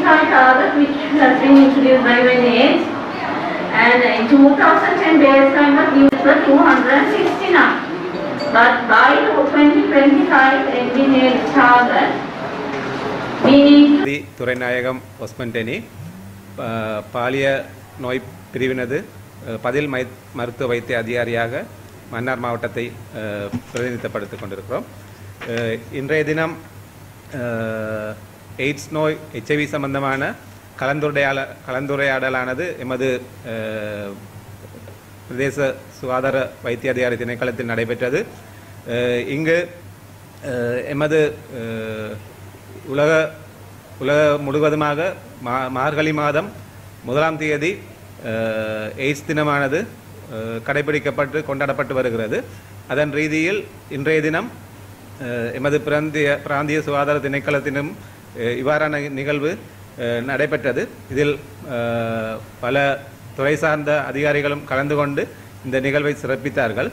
high target which has been introduced by WNH and in 2010 baseline was used for 269. But by 2025 NDH target, we need to தி துரைநாயகம் ஒஸ்மன்டெனி ப- பாலிய நோய் பிரிவினது அஹ், பதில் my மருத்துவ வைத்திய அதிகாரியாக மன்னார் மாவட்டத்தை அஹ், பிரதிநிதித்துவப்படுத்திக் கொண்டிருக்கிறோம் அஹ், இன்றைய தினம் அஹ், எய்ட்ஸ் நோய் ஹெச்ஐவி சம்பந்தமான கலந்துரையாட கலந்துரையாடலானது எமது அஹ், பிரதேச சுகாதார வைத்திய அதிகாரி திணைக்களத்தில் நடைபெற்றது அஹ், இங்கு அஹ், எமது அஹ், உலக உலக முழுவதுமாக மா மார்கழி மாதம் முதலாம் தேதி அஹ், எய்ட்ஸ் தினமானது அஹ், கடைபிடிக்கப்பட்டு கொண்டாடப்பட்டு வருகிறது அதன் ரீதியில் இன்றைய தினம் அஹ், எமது பிராந்திய பிராந்திய சுகாதார திணைக்களத்திலும் அஹ், இவ்வாறான நிகழ்வு அஹ், நடைபெற்றது இதில் அஹ், பல துறை சார்ந்த அதிகாரிகளும் கலந்து கொண்டு இந்த நிகழ்வை சிறப்பித்தார்கள்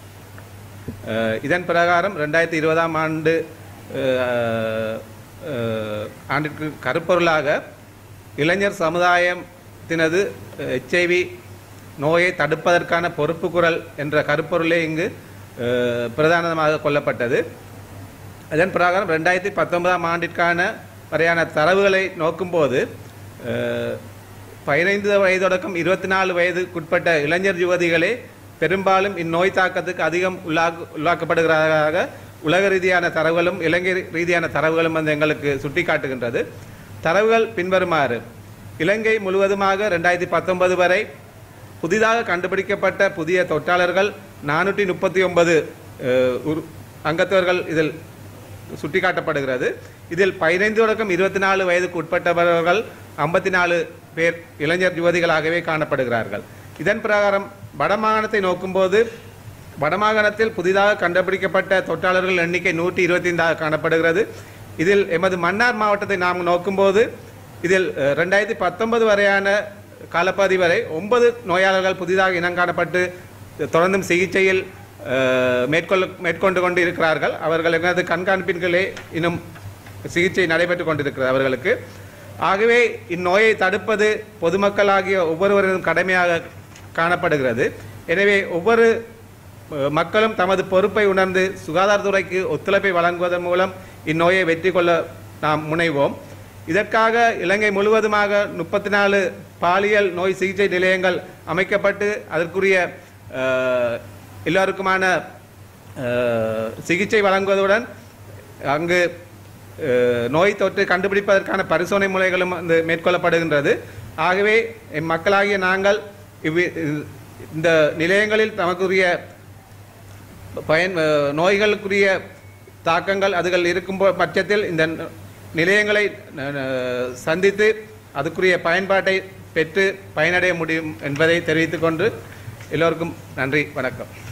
அஹ், இதன் பிரகாரம் ரெண்டாயிரத்தி இருபதாம் ஆண்டு அஹ், அஹ், ஆண்டிற்கு கருப்பொருளாக இளைஞர் சமுதாயத்தினது ஹெச்ஐவி நோயை தடுப்பதற்கான பொறுப்பு குரல் என்ற கருப்பொருளே இங்கு அஹ், பிரதானமாக கொள்ளப்பட்டது அதன் பிரகாரம் ரெண்டாயிரத்தி பத்தொன்பதாம் ஆண்டிற்கான வரையான தரவுகளை நோக்கும்போது அஹ், பதினைந்து வயது தொடக்கம் இருபத்தி நாலு வயதுக்குட்பட்ட இளைஞர் யுவதிகளே பெரும்பாலும் இந்நோய் தாக்கத்துக்கு அதிகம் உள்ளாக்கு உள்ளாக்கப்படுகிறதாக உலக ரீதியான தரவுகளும் இலங்கை ரீதியான தரவுகளும் வந்து எங்களுக்கு சுட்டிக்காட்டுகின்றது தரவுகள் பின்வருமாறு இலங்கை முழுவதுமாக ரெண்டாயிரத்தி பத்தொன்பது வரை புதிதாக கண்டுபிடிக்கப்பட்ட புதிய தொற்றாளர்கள் நானூற்றி முப்பத்தி ஒன்பது அங்கத்தவர்கள் இதில் சுட்டிக்காட்டப்படுகிறது இதில் பதினைந்து தொடக்கம் இருபத்தி நாலு வயதுக்கு உட்பட்டவர்கள் ஐம்பத்தி நாலு பேர் இளைஞர் யுவதிகளாகவே காணப்படுகிறார்கள் இதன் பிரகாரம் வடமாகாணத்தை நோக்கும்போது வடமாகாணத்தில் புதிதாக கண்டுபிடிக்கப்பட்ட தொற்றாளர்கள் எண்ணிக்கை நூற்றி இருபத்தி ஐந்தாக காணப்படுகிறது இதில் எமது மன்னார் மாவட்டத்தை நாம் நோக்கும்போது இதில் அஹ், ரெண்டாயிரத்தி பத்தொன்பது வரையான காலப்பகுதி வரை ஒன்பது நோயாளர்கள் புதிதாக இனம் காணப்பட்டு தொடர்ந்தும் சிகிச்சையில் அஹ், மேற்கொள்ள மேற்கொண்டு கொண்டு இருக்கிறார்கள் அவர்கள் எனது கண்காணிப்பின்களே இன்னும் சிகிச்சை நடைபெற்றுக் கொண்டிருக்கிறது அவர்களுக்கு ஆகவே இந்நோயை தடுப்பது பொதுமக்களாகிய ஒவ்வொருவரின் கடமையாக காணப்படுகிறது எனவே ஒவ்வொரு அஹ், மக்களும் தமது பொறுப்பை உணர்ந்து சுகாதாரத்துறைக்கு ஒத்துழைப்பை வழங்குவதன் மூலம் இந்நோயை வெற்றி கொள்ள நாம் முனைவோம் இதற்காக இலங்கை முழுவதுமாக முப்பத்தி நாலு பாலியல் நோய் சிகிச்சை நிலையங்கள் அமைக்கப்பட்டு அதற்குரிய அஹ், எல்லோருக்குமான அஹ், சிகிச்சை வழங்குவதுடன் அங்கு அஹ், நோய் தொற்று கண்டுபிடிப்பதற்கான பரிசோதனை முறைகளும் வந்து மேற்கொள்ளப்படுகின்றது ஆகவே எம் மக்களாகிய நாங்கள் இவ்வி இந்த நிலையங்களில் தமக்குரிய பயன் அஹ், நோய்களுக்குரிய தாக்கங்கள் அதுகள் இருக்கும் போ- பட்சத்தில் இந்த ந- நிலையங்களை ந- ந- சந்தித்து அதுக்குரிய பயன்பாட்டை பெற்று பயனடைய முடியும் என்பதை தெரிவித்துக் கொண்டு எல்லோருக்கும் நன்றி வணக்கம்